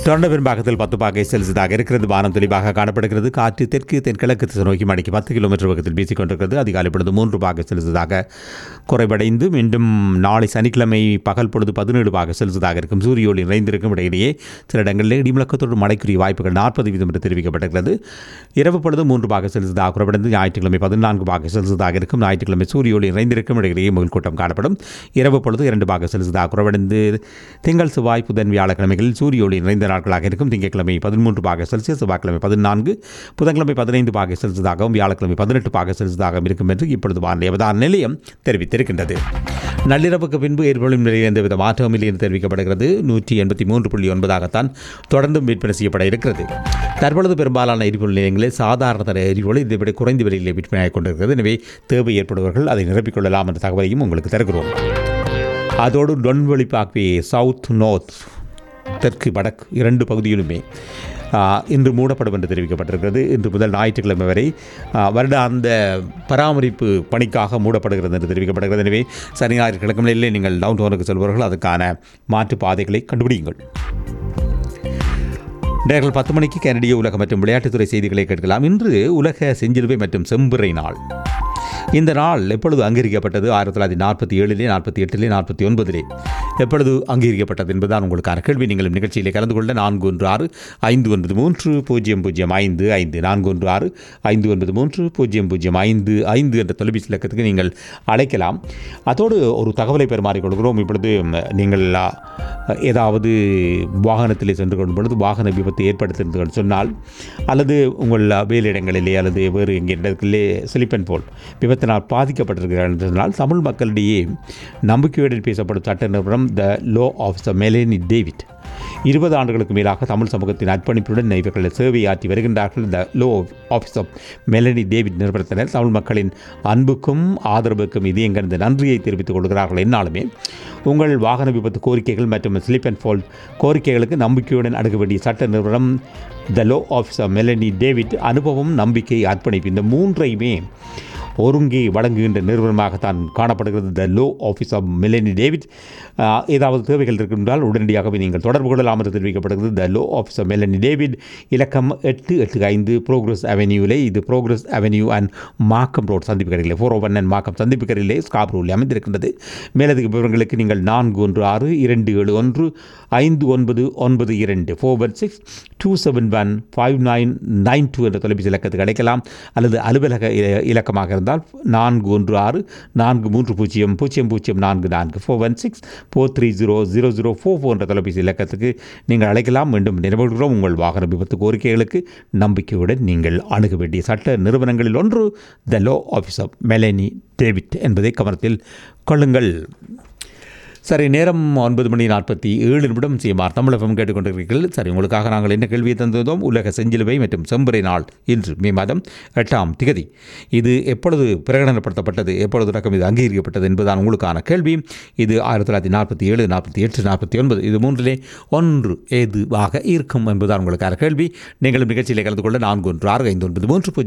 தொடர்ந்த பெரும்பாக்கத்தில் பத்து பாகை செல்சியஸாக இருக்கிறது வானம் தெளிவாக காணப்படுகிறது காற்று தெற்கு தென்கிழக்கு திசை நோக்கி மணிக்கு பத்து கிலோமீட்டர் வேகத்தில் வீசிக் கொண்டிருக்கிறது அதிகாலை பொழுது மூன்று பாகை செல்சியஸாக குறைவடைந்து மீண்டும் நாளை சனிக்கிழமை பகல் பொழுது பதினேழு பாகை செல்சியஸாக இருக்கும் சூரிய ஒளி நிறைந்திருக்கும் இடையிலேயே சில இடங்களில் இடிமுழக்கத்தோடு மழைக்குரிய வாய்ப்புகள் நாற்பது வீதம் என்று தெரிவிக்கப்பட்டிருக்கிறது இரவு பொழுது மூன்று பாகை செல்சியஸாக குறைவடைந்து ஞாயிற்றுக்கிழமை பதினான்கு பாகை செல்சியஸாக இருக்கும் ஞாயிற்றுக்கிழமை சூரிய ஒளி நிறைந்திருக்கும் இடையிலேயே முகல் கூட்டம் காணப்படும் இரவு பொழுது இரண்டு பாக செல்சியஸாக குறைவடைந்து திங்கள் செவ்வாய் புதன் வியாழக்கிழமைகளில் சூரிய ஒளி நிறைந்த நாட்களாக இருக்கும் திங்கட்கிழமை பதிமூன்று பாக செல்சியஸ் செவ்வாய்க்கிழமை பதினான்கு புதன்கிழமை பதினைந்து பாக செல்சியஸாகவும் வியாழக்கிழமை பதினெட்டு பாக செல்சியஸாகவும் இருக்கும் என்று இப்பொழுது வானிலை அவதான நிலையம் தெரிவித்திருக்கின்றது நள்ளிரவுக்கு பின்பு ஏற்படும் நிலையில் எந்தவித மாற்றமும் இல்லை என்று தெரிவிக்கப்படுகிறது நூற்றி எண்பத்தி மூன்று புள்ளி ஒன்பதாகத்தான் தொடர்ந்தும் விற்பனை செய்யப்பட இருக்கிறது தற்பொழுது பெரும்பாலான எரிபொருள் நிலையங்களில் சாதாரண தர எரிபொருள் இதை விட குறைந்த விலையில் விற்பனையாகிக் கொண்டிருக்கிறது எனவே தேவை ஏற்படுவர்கள் அதை நிரப்பிக் கொள்ளலாம் என்ற தகவலையும் உங்களுக்கு தருகிறோம் அதோடு டொன்வெளி பாக்வே சவுத் நார்த் தெற்கு வடக்கு இரண்டு பகுதியிலுமே ஆ, இன்று மூடப்படும் என்று தெரிவிக்கப்பட்டிருக்கிறது இன்று முதல் ஞாயிற்றுக்கிழமை வரை ஆ, வருட அந்த பராமரிப்பு பணிக்காக மூடப்படுகிறது என்று தெரிவிக்கப்படுகிறது எனவே சனி ஞாயிறு கிழமையிலே நீங்கள் டவுன் டவுனுக்கு செல்பவர்கள் அதுக்கான மாற்று பாதைகளை கண்டுபிடியுங்கள் நேர்கள் பத்து மணிக்கு கனடிய உலக மற்றும் விளையாட்டுத்துறை செய்திகளை கேட்கலாம் இன்று உலக செஞ்சிலுவை மற்றும் செம்பிறை நாள் இந்த நாள் எப்பொழுது அங்கீகரிக்கப்பட்டது ஆயிரத்தி தொள்ளாயிரத்தி நாற்பத்தி ஏழிலே நாற்பத்தி எட்டிலே நாற்பத்தி ஒன்பதிலே எப்பொழுது அங்கீகரிக்கப்பட்டது என்பதுதான் உங்களுக்கான கேள்வி நீங்களும் நிகழ்ச்சியிலே கலந்து கொள்ள நான்கு ஒன்று ஆறு ஐந்து ஒன்பது மூன்று பூஜ்ஜியம் பூஜ்ஜியம் ஐந்து ஐந்து நான்கு ஒன்று ஆறு ஐந்து ஒன்பது மூன்று பூஜ்ஜியம் பூஜ்ஜியம் ஐந்து ஐந்து என்ற தொலைபேசி இலக்கத்துக்கு நீங்கள் அழைக்கலாம் அதோடு ஒரு தகவலை பரிமாறிக்கொள்கிறோம் இப்பொழுது ம், நீங்கள் ஆ, ஏதாவது வாகனத்திலே சென்று கொள்ளும் பொழுது வாகன விபத்து ஏற்படுத்தினது சொன்னால் அல்லது உங்கள் வேலையிடங்களிலே அல்லது வேறு எங்கே இடத்திலே சிலிப்பன் போல் விபத்தினால் பாதிக்கப்பட்டிருக்கிறார்கள் என்று சொன்னால் தமிழ் மக்களிடையே நம்பிக்கையுடன் பேசப்படும் சட்ட நிறுவனம் the law of the Melanie David இருபது ஆண்டுகளுக்கு மேலாக தமிழ் சமூகத்தின் அர்ப்பணிப்புடன் இவர்கள் சேவையாற்றி வருகின்றார்கள் the law office of Melanie David நிறுவனத்தினர் தமிழ் மக்களின் அன்புக்கும் ஆதரவுக்கும் இதயங்கந்த நன்றியை தெரிவித்துக் கொள்கிறார்கள் என்னாலுமே உங்கள் வாகன விபத்து கோரிக்கைகள் மற்றும் ஸ்லிப் அண்ட் ஃபால் கோரிக்கைகளுக்கு நம்பிக்கையுடன் அணுக வேண்டிய சட்ட நிறுவனம் the law office of Melanie David அனுபவம் நம்பிக்கை அர்ப்பணிப்பு இந்த மூன்றையுமே ஒருங்கி வழங்குகின்ற நிறுவனமாகத்தான் காணப்படுகிறது the law office of Melanie David ஆஹ், ஏதாவது தேவைகள் இருக்கின்றால் உடனடியாகவே நீங்கள் தொடர்பு கொள்ளலாம் என்று தெரிவிக்கப்படுகிறது the law office of Melanie David இலக்கம் எட்டு எட்டு ஐந்து ப்ரோக்ரஸ் அவென்யூவிலே இது Progress avenue and Markham road சந்திப்பு கரையிலே ஃபோர் ஓவன் அண்ட் மாக்கம் சந்திப்பு கரையிலே ஸ்காப் ரூல் அமைந்திருக்கின்றது மேலதிக விவரங்களுக்கு நீங்கள் நான்கு ஒன்று ஆறு இரண்டு ஏழு ஒன்று ஐந்து ஒன்பது ஒன்பது இரண்டு four one six two seven one five nine nine two என்ற தொலைபேசி இலக்கத்துக்கு அழைக்கலாம் அல்லது அலுவலக இ- இலக்கமாக இருந்தால் நான்கு ஒன்று ஆறு நான்கு மூன்று பூஜ்ஜியம் பூஜ்ஜியம் பூஜ்ஜியம் நான்கு நான்கு four one six four three zero zero zero four four என்ற தொலைபேசி இலக்கத்துக்கு நீங்கள் அழைக்கலாம் மீண்டும் நினைவுகிறோம் உங்கள் வாகன விபத்து கோரிக்கைகளுக்கு நம்பிக்கையுடன் நீங்கள் அணுக வேண்டிய சட்ட நிறுவனங்களில் ஒன்று the law office of Melanie David என்பதை கவனத்தில் கொள்ளுங்கள் சரி நேரம் ஒன்பது மணி நாற்பத்தி ஏழு நிமிடம் சிஎம்ஆர் தமிழகம் கேட்டுக்கொண்டிருக்கிறீர்கள் சரி உங்களுக்காக நாங்கள் என்ன கேள்வியை தந்திருந்தோம் உலக செஞ்சிலுவை மற்றும் செம்பறை நாள் இன்று மே மாதம் எட்டாம் திகதி இது எப்பொழுது பிரகடனப்படுத்தப்பட்டது எப்பொழுது தொடக்கம் இது அங்கீகரிக்கப்பட்டது என்பதுதான் உங்களுக்கான கேள்வி இது ஆயிரத்தி தொள்ளாயிரத்தி நாற்பத்தி ஏழு நாற்பத்தி எட்டு நாற்பத்தி ஒன்பது இது மூன்றிலே ஒன்று ஏதுவாக இருக்கும் என்பதுதான் உங்களுக்கான கேள்வி நீங்களும் நிகழ்ச்சியிலே கலந்து கொள்ள நான்கு ஒன்று ஆறு ஐந்து ஒன்பது மூன்று பூஜ்ஜியம்